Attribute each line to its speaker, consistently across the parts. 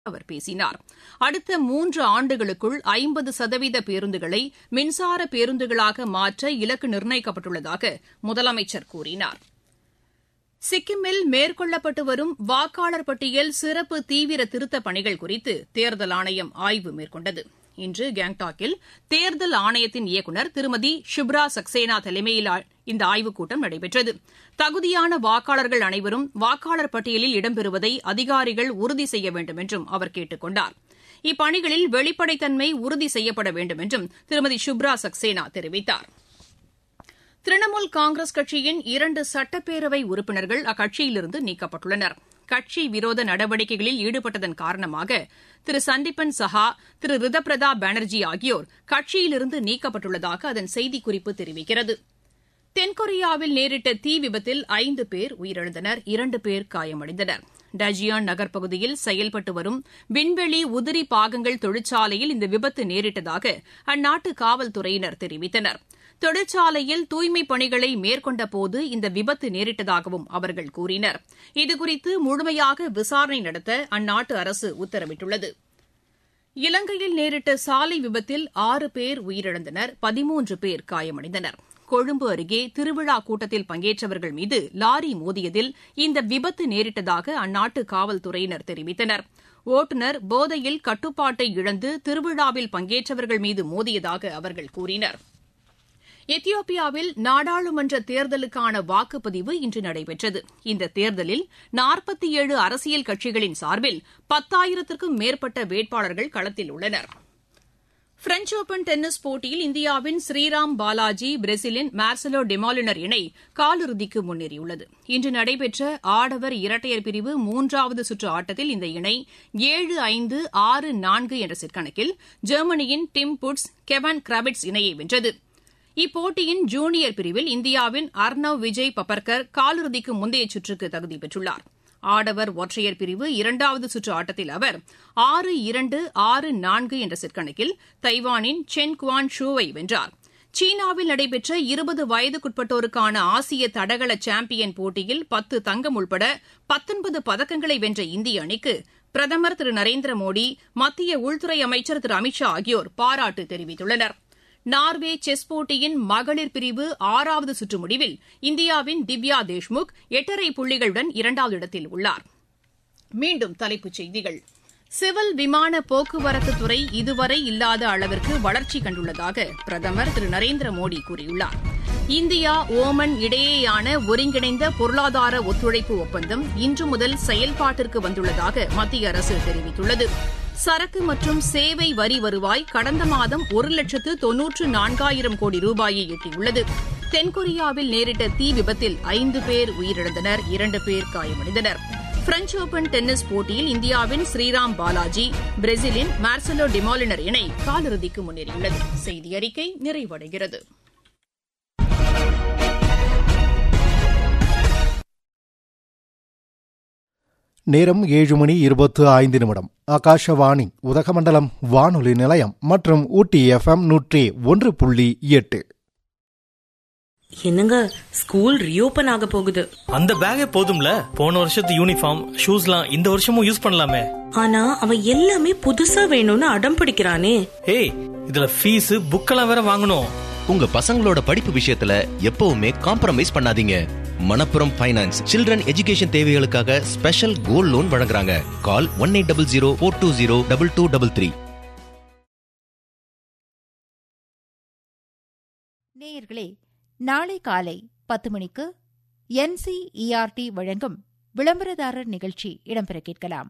Speaker 1: அவர் பேசினார் அடுத்த மூன்று ஆண்டுகளுக்குள் ஐம்பது சதவீத பேருந்துகளை மின்சார பேருந்துகளாக மாற்ற இலக்கு நிர்ணயிக்கப்பட்டுள்ளதாக முதலமைச்சர் கூறினார் சிக்கிமில் மேற்கொள்ளப்பட்டு வரும் வாக்காளர் பட்டியல் சிறப்பு தீவிர திருத்தப் பணிகள் குறித்து தேர்தல் ஆணையம் ஆய்வு மேற்கொண்டது இன்று கேங்டாக்கில் தேர்தல் ஆணையத்தின் இயக்குநர் திருமதி ஷிப்ரா சக்சேனா தலைமையில் இந்த ஆய்வுக் கூட்டம் நடைபெற்றது தகுதியான வாக்காளர்கள் அனைவரும் வாக்காளர் பட்டியலில் இடம்பெறுவதை அதிகாரிகள் உறுதி செய்ய வேண்டும் என்றும் அவர் கேட்டுக் கொண்டார் இப்பணிகளில் வெளிப்படைத்தன்மை உறுதி செய்யப்பட வேண்டும் என்றும் திருமதி ஷிப்ரா சக்சேனா தெரிவித்தார் திரிணாமுல் காங்கிரஸ் கட்சியின் இரண்டு சட்டப்பேரவை உறுப்பினர்கள் அக்கட்சியிலிருந்து நீக்கப்பட்டுள்ளனர் கட்சி விரோத நடவடிக்கைகளில் ஈடுபட்டதன் காரணமாக திரு சந்தீபன் சஹா திரு ரிதபிரதா பானர்ஜி ஆகியோர் கட்சியிலிருந்து நீக்கப்பட்டுள்ளதாக அதன் செய்திக்குறிப்பு தெரிவிக்கிறது தென்கொரியாவில் நேரிட்ட தீ விபத்தில் ஐந்து பேர் உயிரிழந்தனர் இரண்டு பேர் காயமடைந்தனர் டஜியான் நகர் பகுதியில் செயல்பட்டு வரும் விண்வெளி உதிரி பாகங்கள் தொழிற்சாலையில் இந்த விபத்து நேரிட்டதாக அந்நாட்டு காவல்துறையினர் தெரிவித்தனா் தொழிற்சாலையில் தூய்மைப் பணிகளை மேற்கொண்டபோது இந்த விபத்து நேரிட்டதாகவும் அவர்கள் கூறினர் இதுகுறித்து முழுமையாக விசாரணை நடத்த அந்நாட்டு அரசு உத்தரவிட்டுள்ளது இலங்கையில் நேரிட்ட சாலை விபத்தில் ஆறு பேர் உயிரிழந்தனர் பதிமூன்று பேர் காயமடைந்தனர் கொழும்பு அருகே திருவிழா கூட்டத்தில் பங்கேற்றவர்கள் மீது லாரி மோதியதில் இந்த விபத்து நேரிட்டதாக அந்நாட்டு காவல்துறையினர் தெரிவித்தனர் ஓட்டுநர் போதையில் கட்டுப்பாட்டை இழந்து திருவிழாவில் பங்கேற்றவர்கள் மீது மோதியதாக அவர்கள் கூறினா் எத்தியோப்பியாவில் நாடாளுமன்ற தேர்தலுக்கான வாக்குப்பதிவு இன்று நடைபெற்றது இந்த தேர்தலில் நாற்பத்தி ஏழு அரசியல் கட்சிகளின் சார்பில் பத்தாயிரத்திற்கும் மேற்பட்ட வேட்பாளர்கள் களத்தில் உள்ளனர் பிரெஞ்ச் ஒபன் டென்னிஸ் போட்டியில் இந்தியாவின் ஸ்ரீராம் பாலாஜி பிரேசிலின் மார்சலோ டெமாலினர் இணை காலிறுதிக்கு முன்னேறியுள்ளது இன்று நடைபெற்ற ஆடவர் இரட்டையர் பிரிவு மூன்றாவது சுற்று ஆட்டத்தில் இந்த இணை ஏழு ஐந்து ஆறு நான்கு என்ற செட் கணக்கில் ஜெர்மனியின் டிம் புட்ஸ் கெவன் கிராபிட்ஸ் இணையை வென்றது இப்போட்டியின் ஜூனியர் பிரிவில் இந்தியாவின் அர்ணவ் விஜய் பப்பர்கர் காலிறுதிக்கு முந்தைய சுற்றுக்கு தகுதி பெற்றுள்ளார் ஆடவர் ஒற்றையர் பிரிவு இரண்டாவது சுற்று ஆட்டத்தில் அவர் ஆறு இரண்டு ஆறு நான்கு என்ற செட் கணக்கில் தைவானின் சென் குவான் ஷூவை வென்றார் சீனாவில் நடைபெற்ற இருபது வயதுக்குட்பட்டோருக்கான ஆசிய தடகள சாம்பியன் போட்டியில் பத்து தங்கம் உள்பட பத்தொன்பது பதக்கங்களை வென்ற இந்திய அணிக்கு பிரதமர் திரு நரேந்திர மோடி மத்திய உள்துறை அமைச்சர் திரு அமித் ஷா ஆகியோர் பாராட்டு தெரிவித்துள்ளனா் நார்வே செஸ் போட்டியின் மகளிர் பிரிவு ஆறாவது சுற்று முடிவில் இந்தியாவின் திவ்யா தேஷ்முக் எட்டரை புள்ளிகளுடன் இரண்டாவது இடத்தில் உள்ளார் மீண்டும் தலைப்புச் செய்திகள் சிவில் விமான போக்குவரத்து துறை இதுவரை இல்லாத அளவிற்கு வளர்ச்சி கண்டுள்ளதாக பிரதமர் திரு நரேந்திர மோடி கூறியுள்ளார் இந்தியா ஓமன் இடையேயான ஒருங்கிணைந்த பொருளாதார ஒத்துழைப்பு ஒப்பந்தம் இன்று முதல் செயல்பாட்டிற்கு வந்துள்ளதாக மத்திய அரசு தெரிவித்துள்ளது சரக்கு மற்றும் சேவை வரி வருவாய் கடந்த மாதம் ஒரு லட்சத்து தொன்னூற்று நான்காயிரம் கோடி ரூபாயை எட்டியுள்ளது தென்கொரியாவில் நேரிட்ட தீ விபத்தில் ஐந்து பேர் உயிரிழந்தனர் இரண்டு பேர் காயமடைந்தனர் பிரெஞ்ச் ஓபன் டென்னிஸ் போட்டியில் இந்தியாவின் ஸ்ரீராம் பாலாஜி பிரேசிலின் மார்சலோ டிமாலினர் இணை காலிறுதிக்கு முன்னேறியுள்ளது செய்தி அறிக்கை நிறைவடைகிறது
Speaker 2: நேரம் ஏழு மணி இருபத்து ஐந்து நிமிடம் ஆகாஷவாணி உதகமண்டலம் வானொலி நிலையம் மற்றும் ஊட்டி எஃப்எம் நூற்றி ஒன்று புள்ளி எட்டு
Speaker 3: என்னங்க ஸ்கூல் ரீஓபன் ஆக போகுது
Speaker 4: அந்த பேக்கே போதும்ல போன வருஷத்து யூனிஃபார்ம் ஷூஸ்லாம் இந்த வருஷமும் யூஸ் பண்ணலாமே
Speaker 3: ஆனா அவன் எல்லாமே புதுசா வேணும்னு அடம் பிடிக்கிறானே
Speaker 4: ஏய் இதுல ஃபீஸ் புக்கெல்லாம் வேற வாங்கணும்
Speaker 5: உங்க பசங்களோட படிப்பு விஷயத்துல எப்பவுமே காம்ப்ரமைஸ் பண்ணாதீங்க மணப்புரம் ஃபைனான்ஸ் சில்ட்ரன் எஜுகேஷன் தேவைகளுக்காக ஸ்பெஷல் கோல்ட் லோன் வழங்குறாங்க call one eight double zero four two zero double two double three
Speaker 6: நேயர்களே நாளை காலை பத்து மணிக்கு என்சிஇஆர்டி வழங்கும் விளம்பரதாரர் நிகழ்ச்சி இடம்பெற கேட்கலாம்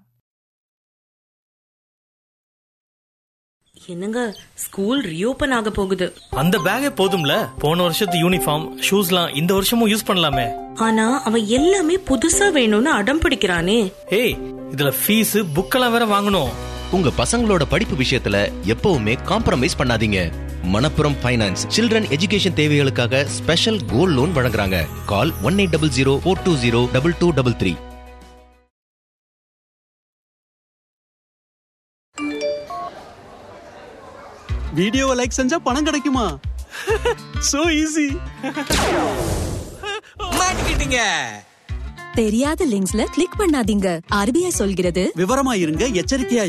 Speaker 3: என்னங்க ஸ்கூல் ரீஓபன் ஆக போகுது
Speaker 4: அந்த பேக்கே போதும்ல போன வருஷத்து யூனிஃபார்ம் ஷூஸ்லாம் இந்த வருஷமும் யூஸ் பண்ணலாமே
Speaker 3: ஆனா அவன் எல்லாமே புதுசா வேணும்னு அடம் பிடிக்கிறானே
Speaker 4: ஏய் இதுல ஃபீஸ் புக்கெல்லாம் வேற வாங்கணும்
Speaker 5: உங்க பசங்களோட படிப்பு விஷயத்துல எப்பவுமே காம்ப்ரமைஸ் பண்ணாதீங்க மணப்புரம் ஃபைனான்ஸ் சில்ட்ரன் எஜுகேஷன் தேவைகளுக்காக ஸ்பெஷல் கோல்ட் லோன் வழங்குறாங்க call one eight double zero four two zero double two double three
Speaker 7: வீடியோவை லைக் செஞ்சா பணம் கிடைக்குமா சோ ஈஸி
Speaker 8: மாட்டிக்கிட்டீங்க
Speaker 9: தெரியாத லிங்க்ஸ்ல கிளிக் பண்ணாதீங்க ஆர்பிஐ சொல்கிறது
Speaker 7: விவரமா இருங்க எச்சரிக்கையா